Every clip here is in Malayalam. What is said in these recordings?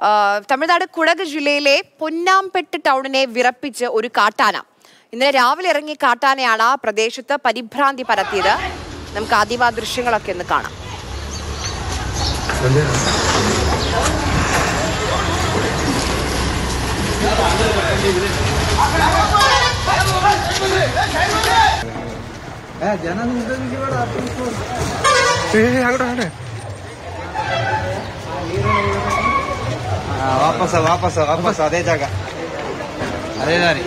ആ, തമിഴ്നാട് കുടക് ജില്ലയിലെ പൊന്നാംപെട്ട് ടൗണിനെ വിറപ്പിച്ച് ഒരു കാട്ടാന ഇന്നലെ രാവിലെ ഇറങ്ങിയ കാട്ടാനയാണ് ആ പ്രദേശത്ത് പരിഭ്രാന്തി പരത്തിയത് നമുക്ക് ആദ്യം ആ ദൃശ്യങ്ങളൊക്കെ ഒന്ന് കാണാം ವಾಪಸ್ ವಾಪಸ್ ವಾಪಸ್ ಅದೇ ಜಾಗ ಅದೇ ದಾರಿ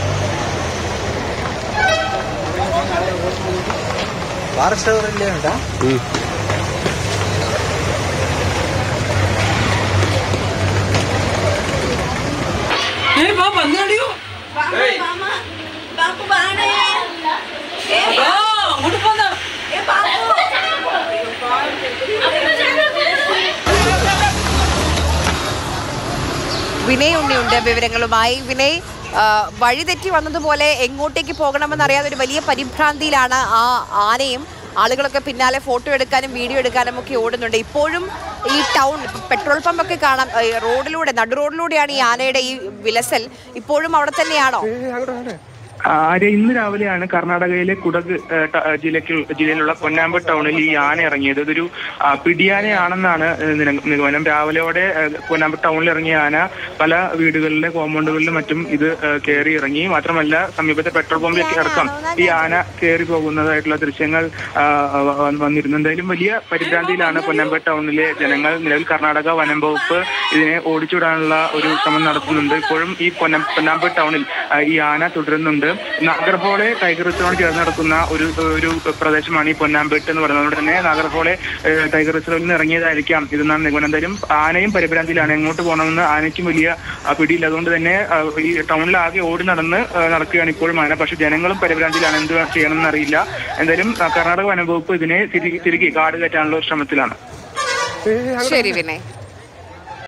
ಫಾರೆಸ್ಟ್ ಅವರಲ್ಲಿ ಉಂಟಾ ബാപ്പു ബാണേ ഏ അങ്ങോട്ട് പോന്ന ഏ ബാപ്പു വിനയ് ഉണ്ണിയുണ്ട് വിവരങ്ങളുമായി വിനയ് ആ, വഴിതെറ്റി വന്നതുപോലെ എങ്ങോട്ടേക്ക് പോകണമെന്നറിയാതെ ഒരു വലിയ പരിഭ്രാന്തിയിലാണ് ആ ആനയും ആളുകളൊക്കെ പിന്നാലെ ഫോട്ടോ എടുക്കാനും വീഡിയോ എടുക്കാനും ഒക്കെ ഓടുന്നുണ്ട് ഇപ്പോഴും ഈ ടൗൺ ഇപ്പൊ പെട്രോൾ പമ്പൊക്കെ കാണാം ഈ റോഡിലൂടെ നടു റോഡിലൂടെയാണ് ഈ ആനയുടെ ഈ വിലസൽ ഇപ്പോഴും അവിടെ തന്നെയാണോ ആര്യ ഇന്ന് രാവിലെയാണ് കർണാടകയിലെ കുടക് ഏഹ്, ട- ഏഹ്, ജില്ലയ്ക്ക് ജില്ലയിലുള്ള പൊന്നാമ്പ് ടൗണിൽ ഈ ആന ഇറങ്ങിയത് ഇതൊരു ആ, പിടിയാനയാണെന്നാണ് ഏഹ്, നിന- നിഗമനം രാവിലെയോടെ ഏഹ്, പൊന്നാമ്പ് ടൗണിൽ ഇറങ്ങിയ ആന പല വീടുകളിലെ കോമ്പൗണ്ടുകളിലും മറ്റും ഇത് ഏഹ്, കയറി ഇറങ്ങി മാത്രമല്ല സമീപത്തെ പെട്രോൾ പമ്പിലേക്ക് അടക്കം ഈ ആന കയറി പോകുന്നതായിട്ടുള്ള ദൃശ്യങ്ങൾ ആ, വ- വന്നിരുന്നു എന്തായാലും വലിയ പരിഭ്രാന്തിയിലാണ് പൊന്നാമ്പ് ടൗണിലെ ജനങ്ങൾ നിലവിൽ കർണാടക വനം വകുപ്പ് ഇതിനെ ഓടിച്ചുവിടാനുള്ള ഒരു ശ്രമം നടത്തുന്നുണ്ട് ഇപ്പോഴും ഈ പൊന്ന പൊന്നാമ്പ് ടൗണിൽ ആ, ഈ ആന തുടരുന്നുണ്ട് നാഗർഹോളെ ടൈഗർ റിസർവിനോട് ചേർന്ന് നടക്കുന്ന ഒരു ഒരു പ്രദേശമാണ് ഈ പൊന്നാമ്പേട്ട് എന്ന് പറയുന്നത് അതുകൊണ്ട് തന്നെ നാഗർഹോളെ ഏഹ്, ടൈഗർ റിസർവിൽ നിന്ന് ഇറങ്ങിയതായിരിക്കാം ഇതെന്നാണ് നിഗമനം എന്തായാലും ആനയും പരിഭ്രാന്തിയിലാണ് എങ്ങോട്ട് പോകണമെന്ന് ആനയ്ക്കും വലിയ ആ, പിടിയില്ല അതുകൊണ്ട് തന്നെ ആ, ഈ ടൗണിലാകെ ഓടി നടന്ന് ആ, നടക്കുകയാണ് ഇപ്പോഴും ആന പക്ഷെ ജനങ്ങളും പരിഭ്രാന്തിയിലാണ് എന്ത് ചെയ്യണമെന്ന് അറിയില്ല എന്തായാലും ആ, കർണാടക വനം വകുപ്പ് ഇതിനെ തിരികെ തിരികെ കാട് കയറ്റാനുള്ള ശ്രമത്തിലാണ് ശരി വിനയ്